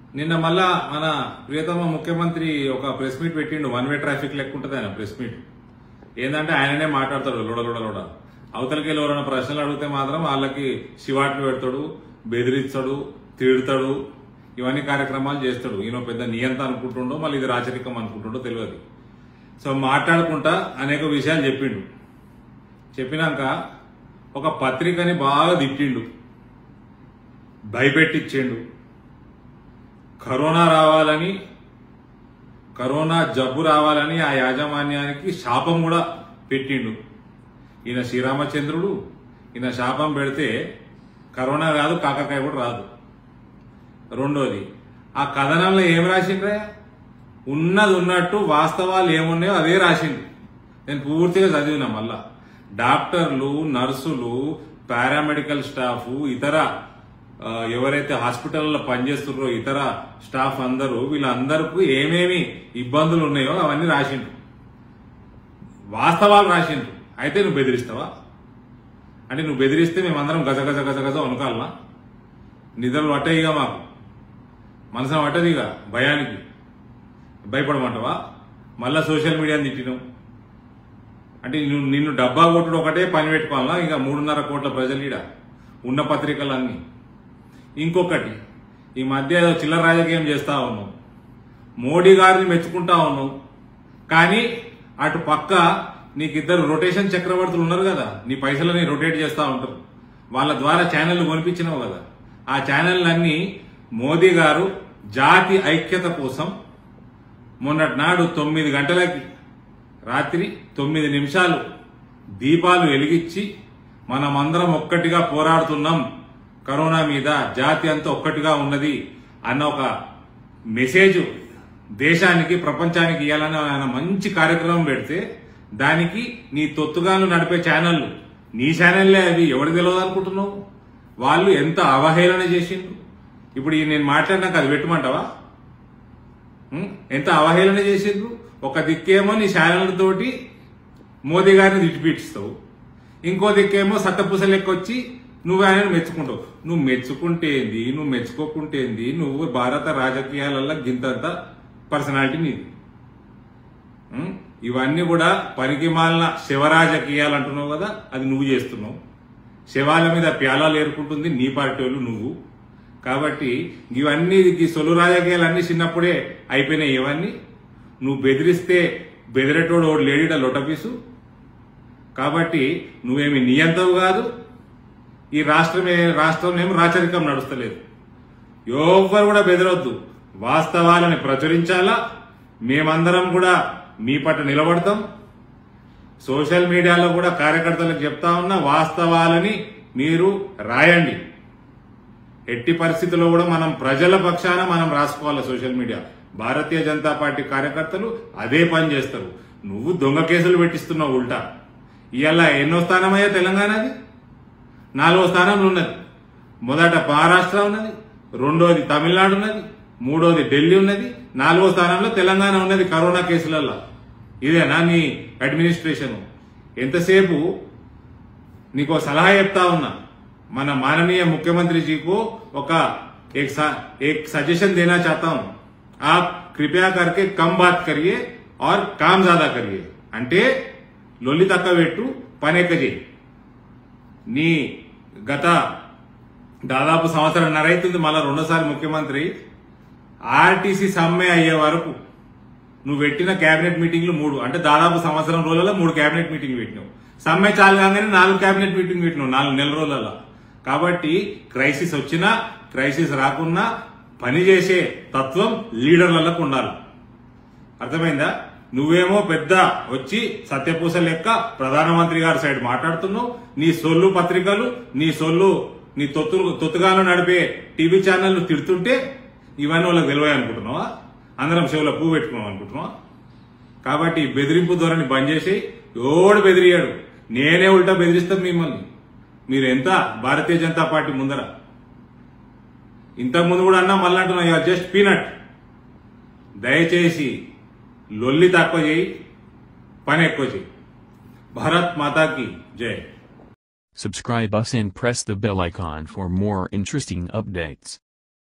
నిన్న మళ్ళా మన ప్రియతమ ముఖ్యమంత్రి ఒక ప్రెస్ మీట్ పెట్టిండు వన్ వే ట్రాఫిక్ లెక్క ఉంటుంది ఆయన ప్రెస్ మీట్ ఏంటంటే ఆయననే మాట్లాడతాడు లోడ లోడ లోడ అవతలకి వెళ్ళి ఎవరైనా ప్రశ్నలు అడిగితే మాత్రం వాళ్ళకి శివాట్లు పెడతాడు బెదిరిస్తాడు తిడతాడు ఇవన్నీ కార్యక్రమాలు చేస్తాడు ఈయన పెద్ద నియంత అనుకుంటుండో మళ్ళీ ఇది రాచరికం అనుకుంటుండో తెలియదు సో మాట్లాడుకుంటా అనేక విషయాలు చెప్పిండు చెప్పినాక ఒక పత్రికని బాగా తిట్టిండు భయపెట్టించిండు కరోనా రావాలని కరోనా జబ్బు రావాలని ఆ యాజమాన్యానికి శాపం కూడా పెట్టిండు ఈయన శ్రీరామచంద్రుడు ఈయన శాపం పెడితే కరోనా రాదు కాకరకాయ కూడా రాదు రెండోది ఆ కథనంలో ఏం రాసిండ్రా ఉన్నది ఉన్నట్టు వాస్తవాలు ఏమున్నాయో అదే రాసిండు నేను పూర్తిగా చదివినా మళ్ళా డాక్టర్లు నర్సులు పారామెడికల్ స్టాఫ్ ఇతర ఆ, ఎవరైతే హాస్పిటల్లో పనిచేస్తున్నారో ఇతర స్టాఫ్ అందరూ వీళ్ళందరికీ ఏమేమి ఇబ్బందులు ఉన్నాయో అవన్నీ రాసిండు వాస్తవాలు రాసిండు అయితే నువ్వు బెదిరిస్తావా అంటే నువ్వు బెదిరిస్తే మేమందరం గజ గజ గజ గజ వనకాలనా నిద్రలు పట్టయిగా మాకు మనసున పట్టదిగా భయానికి భయపడమంటావా మళ్ళా సోషల్ మీడియాని తిట్టినాం అంటే నిన్ను నిన్ను డబ్బా కొట్టుడు ఒకటే పని పెట్టుకోవాలా ఇంకా మూడున్నర కోట్ల ప్రజలు ఈడ ఉన్న పత్రికలన్నీ ఇంకొకటి ఈ మధ్య ఏదో చిల్లర రాజకీయం చేస్తా ఉన్నాం మోడీ గారిని మెచ్చుకుంటా ఉన్నాం కానీ అటు పక్క నీకిద్దరు రొటేషన్ చక్రవర్తులు ఉన్నారు కదా నీ పైసలని రొటేట్ చేస్తా ఉంటారు వాళ్ళ ద్వారా ఛానళ్లు కొనిపించినావు కదా ఆ ఛానళ్ళన్నీ మోదీ గారు జాతి ఐక్యత కోసం మొన్నటి నాడు తొమ్మిది గంటలకి రాత్రి తొమ్మిది నిమిషాలు దీపాలు వెలిగించి మనమందరం ఒక్కటిగా పోరాడుతున్నాం కరోనా మీద జాతి అంతా ఒక్కటిగా ఉన్నది అన్న ఒక మెసేజ్ దేశానికి ప్రపంచానికి ఇవ్వాలని ఆయన మంచి కార్యక్రమం పెడితే దానికి నీ తొత్తుగాను నడిపే ఛానళ్ళు నీ ఛానల్లే అవి ఎవరికి తెలియదు అనుకుంటున్నావు వాళ్ళు ఎంత అవహేళన చేసిండ్రు ఇప్పుడు ఈ నేను మాట్లాడినాక అది పెట్టమంటావా ఉం? ఎంత అవహేళన చేసిండ్రు ఒక దిక్కేమో నీ ఛానళ్ళతోటి మోదీ గారిని తిట్టిపిస్తావు ఇంకో దిక్కేమో సత్తపూస లెక్క వచ్చి నువ్వు ఆయన మెచ్చుకుంటావు నువ్వు మెచ్చుకుంటేంది నువ్వు మెచ్చుకోకుంటేంది నువ్వు భారత రాజకీయాలలో గింతంత పర్సనాలిటీ నీది ఉం? ఇవన్నీ కూడా పనికి మాలిన శివరాజకీయాలు అంటున్నావు కదా అది నువ్వు చేస్తున్నావు శవాల మీద ప్యాలాలు ఏరుకుంటుంది నీ పార్టీ వాళ్ళు నువ్వు కాబట్టి ఇవన్నీ ఈ సొలు రాజకీయాలు అన్ని చిన్నప్పుడే అయిపోయినాయి ఇవన్నీ నువ్వు బెదిరిస్తే బెదిరేటోడు ఓడు లేడీడ లొటపీసు కాబట్టి నువ్వేమి నియంతవు కాదు ఈ రాష్ట్రమే రాష్ట్రం ఏమో రాచరికం నడుస్తలేదు ఎవ్వరు కూడా బెదరొద్దు వాస్తవాలని ప్రచురించాలా మేమందరం కూడా మీ పట్ల నిలబడతాం సోషల్ మీడియాలో కూడా కార్యకర్తలకు చెప్తా ఉన్నా వాస్తవాలని మీరు రాయండి ఎట్టి పరిస్థితుల్లో కూడా మనం ప్రజల పక్షాన మనం రాసుకోవాలి social media Bharatiya Janata Party కార్యకర్తలు అదే పని చేస్తారు నువ్వు దొంగ కేసులు పెట్టిస్తున్నావు ఉల్టా ఇవాళ ఎన్నో స్థానమయ్యా తెలంగాణది నాలుగో స్థానంలో ఉన్నది మొదట మహారాష్ట్ర ఉన్నది రెండోది తమిళనాడు ఉన్నది మూడోది ఢిల్లీ ఉన్నది నాలుగో స్థానంలో తెలంగాణ ఉన్నది కరోనా కేసులలో ఇదేనా నీ అడ్మినిస్ట్రేషన్ ఎంతసేపు నీకు ఒక సలహా చెప్తా ఉన్నా మన माननीय मुख्यमंत्री जी को ఒక एक सा- एक सजेशन देना चाहता हूं आप कृपया करके कम बात करिए और काम ज्यादा करिए అంటే లొల్లి తక్కువ పెట్టు పని ఎక్కువ చేయి నీ గత దాదాపు సంవత్సరం అవుతుంది మళ్ళా రెండోసారి ముఖ్యమంత్రి ఆర్టీసీ సమ్మె అయ్యే వరకు నువ్వు పెట్టిన కేబినెట్ మీటింగ్లు మూడు అంటే దాదాపు సంవత్సరం రోజులలో మూడు కేబినెట్ మీటింగ్ పెట్టినావు సమ్మె చాలు కాగానే నాలుగు కేబినెట్ మీటింగ్ పెట్టినావు నాలుగు నెల రోజులలో కాబట్టి క్రైసిస్ వచ్చినా క్రైసిస్ రాకున్నా పని చేసే తత్వం లీడర్లకు ఉండాలి అర్థమైందా నువ్వేమో పెద్ద వచ్చి సత్యపూస లెక్క ప్రధానమంత్రి గారి సైడ్ మాట్లాడుతున్నావు నీ సొల్లు పత్రికలు నీ సొల్లు నీ తొత్తు తొత్తుగాను నడిపే టీవీ ఛానళ్లు తిడుతుంటే ఇవన్నీ వాళ్ళకి తెలివాయి అనుకుంటున్నావా అందరం చెవులో పువ్వు పెట్టుకున్నాం అనుకుంటున్నావా కాబట్టి ఈ బెదిరింపు ధోరణి బంద్ చేసి ఎవడు బెదిరియాడు నేనే ఉల్టా బెదిరిస్తాం మిమ్మల్ని మీరు ఎంత భారతీయ జనతా పార్టీ ముందర ఇంతకు ముందు కూడా అన్నా మళ్ళీ అంటున్నా జస్ట్ పీనట్ దయచేసి లొల్లి తక్కువ చేయి పని ఎక్కువ చేయి భారత్ మాతాకి జై Subscribe us and press the bell icon for more interesting updates.